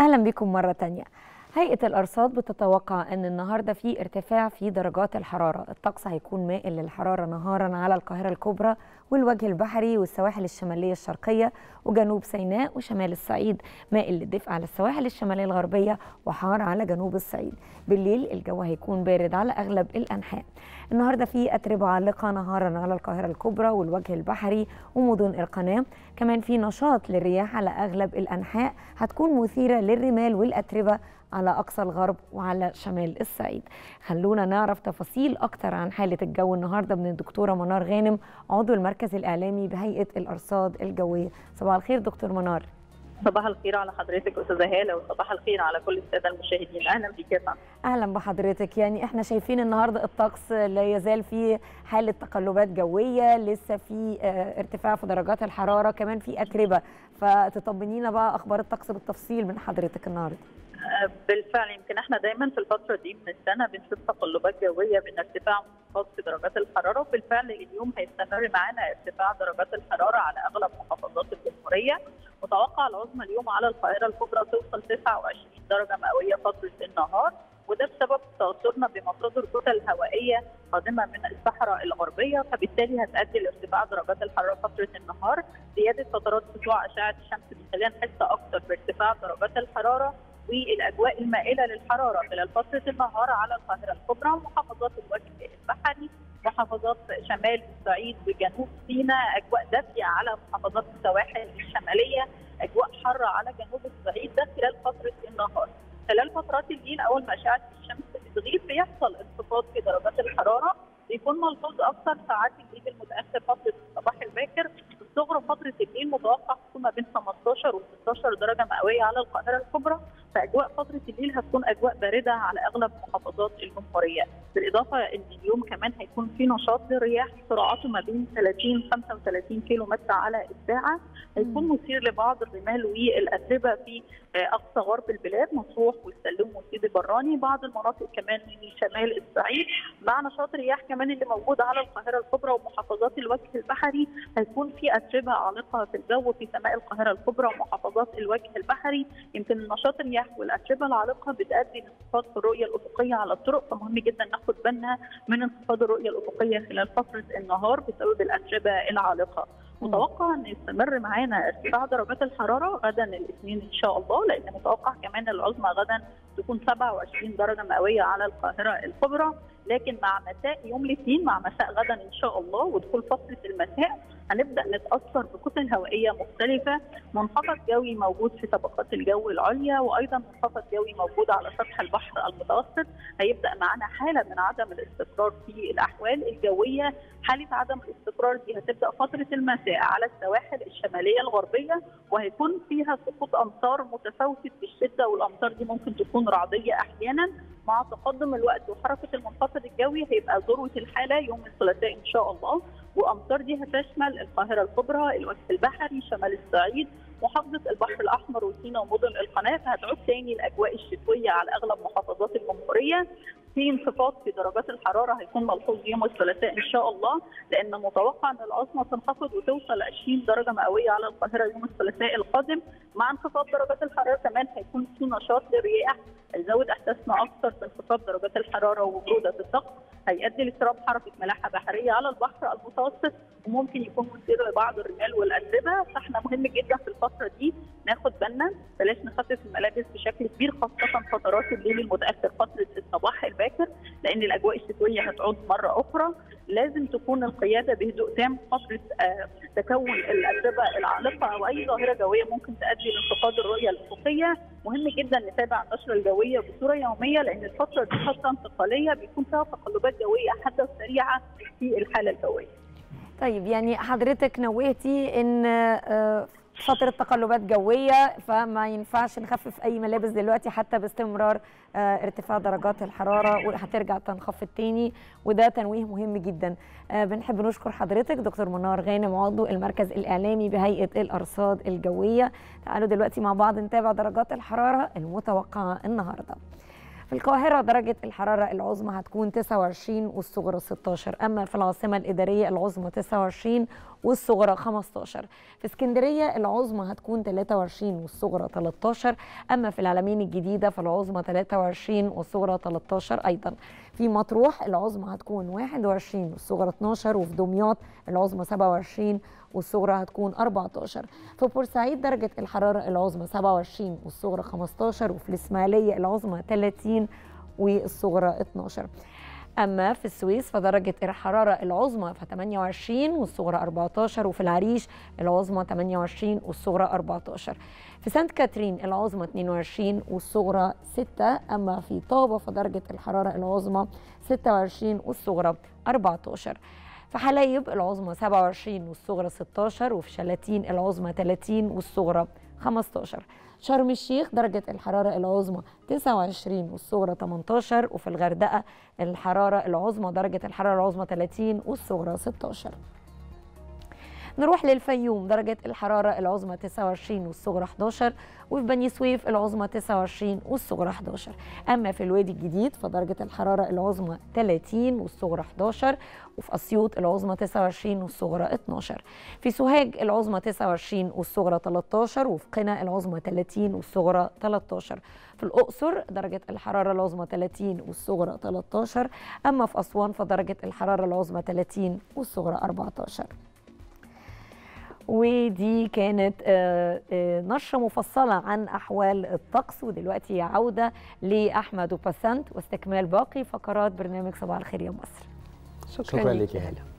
أهلا بكم مرة تانية هيئة الأرصاد بتتوقع أن النهاردة في ارتفاع في درجات الحرارة الطقس هيكون مائل للحرارة نهارا على القاهرة الكبرى والوجه البحري والسواحل الشمالية الشرقية وجنوب سيناء وشمال الصعيد مائل للدفء على السواحل الشمالية الغربية وحار على جنوب الصعيد بالليل الجو هيكون بارد على أغلب الأنحاء النهارده في أتربة عالقة نهارا على القاهرة الكبرى والوجه البحري ومدن القناة كمان في نشاط للرياح على أغلب الأنحاء هتكون مثيرة للرمال والأتربة على أقصى الغرب وعلى شمال الصعيد خلونا نعرف تفاصيل أكتر عن حالة الجو النهاردة من الدكتورة منار غانم عضو المركز الإعلامي بهيئة الأرصاد الجوية صباح الخير دكتور منار صباح الخير على حضرتك استاذه هاله وصباح الخير على كل الساده المشاهدين اهلا بك يا فندم اهلا بحضرتك يعني احنا شايفين النهارده الطقس لا يزال فيه حاله تقلبات جويه لسه في ارتفاع في درجات الحراره كمان في اتربه فتطمنينا بقى اخبار الطقس بالتفصيل من حضرتك النهارده بالفعل يمكن احنا دايما في الفتره دي من السنه بنشوف تقلبات جويه بين ارتفاع منخفض في درجات الحراره وبالفعل اليوم هيستمر معانا ارتفاع درجات الحراره على اغلب محافظات الجمهوريه متوقع العظمى اليوم على القاهره الكبرى توصل 29 درجه مئويه فتره النهار وده بسبب تاثرنا بمصادر كتل هوائيه قادمه من الصحراء الغربيه فبالتالي هتؤدي لارتفاع درجات الحراره فتره النهار زياده فترات سطوع اشعه الشمس بتخلينا نحس اكثر بارتفاع درجات الحراره والاجواء المائله للحراره خلال فتره النهار على القاهره الكبرى ومحافظات الوجه البحري محافظات شمال الصعيد وجنوب سيناء اجواء دافيه على محافظات السواحل الشماليه اجواء حاره على جنوب الصعيد ده خلال فتره النهار خلال فترات الليل اول ما اشعه الشمس بتغيب بيحصل انخفاض في درجات الحراره بيكون ملحوظ اكثر ساعات الليل المتاخر فتره الصباح الباكر الصغرى فتره الليل متوقع تكون ما بين 15 و 16 درجه مئويه على القاهره الكبرى فاجواء فتره الليل هتكون اجواء بارده على اغلب محافظات الجمهوريه بالاضافه ان اليوم كمان هيكون في نشاط للرياح سرعته ما بين 30 35 كيلو متر على الساعه هيكون مثير لبعض الرمال والاتربه في اقصى غرب البلاد مطروح والسلوم وسيدي براني بعض المناطق كمان من شمال الصعيد مع نشاط الرياح كمان اللي موجود على القاهره الكبرى ومحافظات الوجه البحري هيكون في اتربه عالقه في الجو في سماء القاهره الكبرى ومحافظات الوجه البحري يمكن نشاط الرياح والاتربه العالقه بتؤدي لانخفاض في الرؤيه الافقيه على الطرق فمهم جدا ناخد بالنا من انخفاض الرؤيه الافقيه خلال فتره النهار بسبب الاتربه العالقه. متوقع ان يستمر معانا ارتفاع درجات الحراره غدا الاثنين ان شاء الله لان متوقع كمان العظمى غدا تكون 27 درجه مئويه على القاهره الكبرى لكن مع مساء يوم الاثنين مع مساء غدا ان شاء الله ودخول فتره المساء هنبدا نتاثر بكتل هوائيه مختلفه منخفض جوي موجود في طبقات الجو العليا وايضا منخفض جوي موجود على سطح البحر المتوسط هيبدا معنا حاله من عدم الاستقرار في الاحوال الجويه حاله عدم الاستقرار دي هتبدا فتره المساء على السواحل الشماليه الغربيه وهيكون فيها سقوط امطار متفاوته بالشده والامطار دي ممكن تكون رعديه احيانا مع تقدم الوقت وحركه المنخفض الجوي هيبقى ذروه الحاله يوم الثلاثاء ان شاء الله وامطار دي هتشمل القاهره الكبرى الوجه البحري شمال الصعيد محافظه البحر الاحمر وسيناء ومدن القناه فهتعود تاني الاجواء الشتويه على اغلب محافظات الجمهوريه في انخفاض في درجات الحراره هيكون ملحوظ يوم الثلاثاء ان شاء الله لان متوقع ان العظمى تنخفض وتوصل 20 درجه مئويه على القاهره يوم الثلاثاء القادم مع انخفاض درجات الحراره كمان هيكون في نشاط للرياح هيزود احساسنا اكثر بانخفاض درجات الحراره وبروده الطقس هيؤدي لاضطراب حركه ملاحه بحريه على البحر المتوسط وممكن يكون مثير لبعض الرمال والاتربه فاحنا مهم جدا في الفتره دي ناخد بالنا بلاش نخفف الملابس بشكل كبير خاصه فترات الليل المتاخر فتره الصباح الباكر لان الاجواء الشتويه هتعود مره اخرى لازم تكون القياده بهدوء تام فتره آه تكون الاتربه العالقه او اي ظاهره جويه ممكن تؤدي لانخفاض الرؤيه الافقيه مهم جدا نتابع النشره الجويه بصوره يوميه لان الفتره دي فتره انتقاليه بيكون فيها تقلبات جويه حاده وسريعه في الحاله الجويه. طيب يعني حضرتك نوهتي ان فترة تقلبات جوية فما ينفعش نخفف أي ملابس دلوقتي حتى باستمرار ارتفاع درجات الحرارة وهترجع تنخفض تاني وده تنويه مهم جدا بنحب نشكر حضرتك دكتور منار غانم عضو المركز الإعلامي بهيئة الأرصاد الجوية تعالوا دلوقتي مع بعض نتابع درجات الحرارة المتوقعة النهاردة في القاهرة درجة الحرارة العظمى هتكون 29 والصغرى 16 أما في العاصمة الإدارية العظمى 29 والصغرى 15 في اسكندريه العظمى هتكون 23 والصغرى 13 اما في العلمين الجديده فالعظمى 23 والصغرى 13 ايضا في مطروح العظمى هتكون 21 والصغرى 12 وفي دمياط العظمى 27 والصغرى هتكون 14 في بورسعيد درجة الحرارة العظمى 27 والصغرى 15 وفي الإسماعيلية العظمى 30 والصغرى 12 أما في السويس فدرجة الحرارة العظمى ف 28 والصغرى 14 وفي العريش العظمى 28 والصغرى 14 في سانت كاترين العظمى 22 والصغرى 6 أما في طابة فدرجة الحرارة العظمى 26 والصغرى 14 في حلايب العظمى 27 والصغرى 16 وفي شلاتين العظمى 30 والصغرى 15 شرم الشيخ درجة الحرارة العظمى 29 والصغرى 18 وفي الغردقة الحرارة العظمى درجة الحرارة العظمى 30 والصغرى 16 نروح للفيوم درجة الحرارة العظمى 29 والصغرى 11 وفي بني سويف العظمى 29 والصغرى 11 أما في الوادي الجديد فدرجة الحرارة العظمى 30 والصغرى 11 وفي أسيوط العظمى 29 والصغرى 12 في سوهاج العظمى 29 والصغرى 13 وفي قنا العظمى 30 والصغرى 13 في الأقصر درجة الحرارة العظمى 30 والصغرى 13 أما في أسوان فدرجة الحرارة العظمى 30 والصغرى 14 ودي كانت نشرة مفصلة عن أحوال الطقس ودلوقتي عودة لأحمد وباسنت واستكمال باقي فقرات برنامج صباح الخير يا مصر شكرا, شكرا لك يا هلا